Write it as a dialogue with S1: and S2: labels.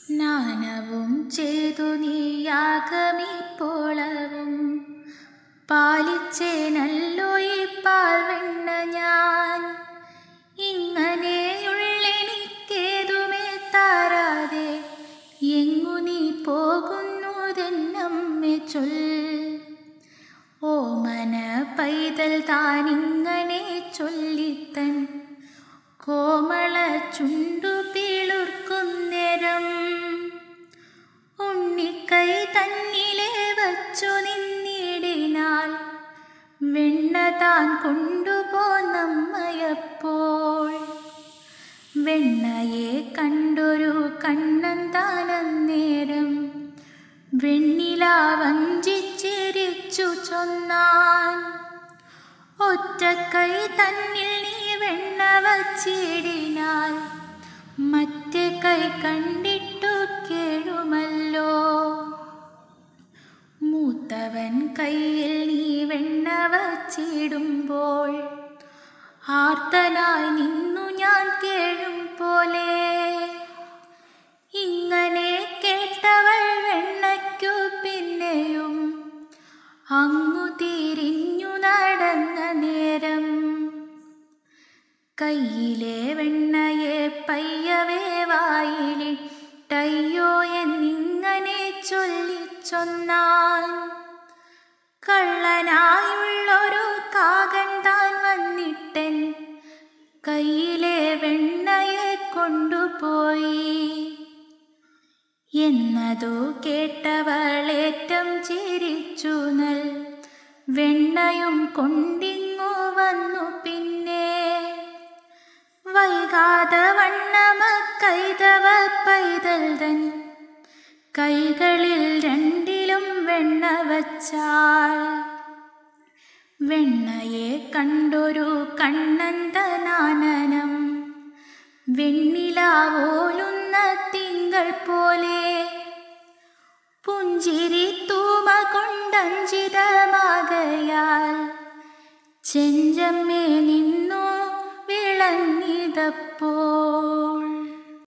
S1: സ്നാനവും ചെയ്തു നീയാകമിപ്പോളവും പാലിച്ചേനല്ലോ ഈ പാൽവെണ്ണ ഞാൻ ഇങ്ങനെയുള്ളെനിക്കേതുമേ താരാതെ എങ്ങു നീ പോകുന്നതെന്നമ്മെ ചൊൽ ഓമന പൈതൽ താനിങ്ങനെ ചൊല്ലിത്തൻ കോമള ചുണ്ടു പിളുർക്കുന്നേരം ഉണ്ണിക്കൈ തന്നിലെ വച്ചു നിന്നിടിനാൽ വെണ്ണ താൻ കൊണ്ടുപോന്നമ്മയപ്പോൾ വെണ്ണയെ കണ്ടൊരു കണ്ണൻ താനന്നേരം വെണ്ണില വഞ്ചിച്ചിരിച്ചു ചൊന്നാൻ ഒറ്റക്കൈ തന്നിൽ നീ വെണ്ണ വച്ചിടിനാൽ മറ്റേ കൈ കണ്ടിട്ടു കേഴുമല്ലോ മൂത്തവൻ കയ്യിൽ നീ വെണ്ണ വച്ചിടുമ്പോൾ ആർത്തനായി നിന്നു ഞാൻ കേഴും പോലെ ഇങ്ങനെ കേട്ടവൾ വെണ്ണയ്ക്കു പിന്നെയും അങ്ങു തിരിഞ്ഞു നടന്ന നേരം കയ്യിലെ വെണ്ണയെ പയ്യവേ വായിലിട്ടയ്യോ എന്നിങ്ങനെ ചൊല്ലിച്ചൊന്നാൻ കള്ളനായുള്ളൊരു കാകൻ താൻ വന്നിട്ടൻ കയ്യിലെ വെണ്ണയെ കൊണ്ടുപോയി എന്നതു കേട്ടവളേറ്റം ചിരിച്ചു നൽ വെണ്ണയും കൊണ്ടിങ്ങു വന്നു പിന്നെ വൈകാതെ വണ്ണമ കൈതവ പൈതൽ തൻ കൈകളിൽ രണ്ടിലും വെണ്ണ വച്ചാൾ വെണ്ണയെ കണ്ടൊരു കണ്ണന്തനാനനം വെണ്ണിലാവോലുന്ന തിങ്കൾ പോലെ പുഞ്ചിരി തൂമ കൊണ്ടഞ്ചിതമാകയാൽ ചെഞ്ചമ്മേ നിന്നു വിളങ്ങിതപ്പോൾ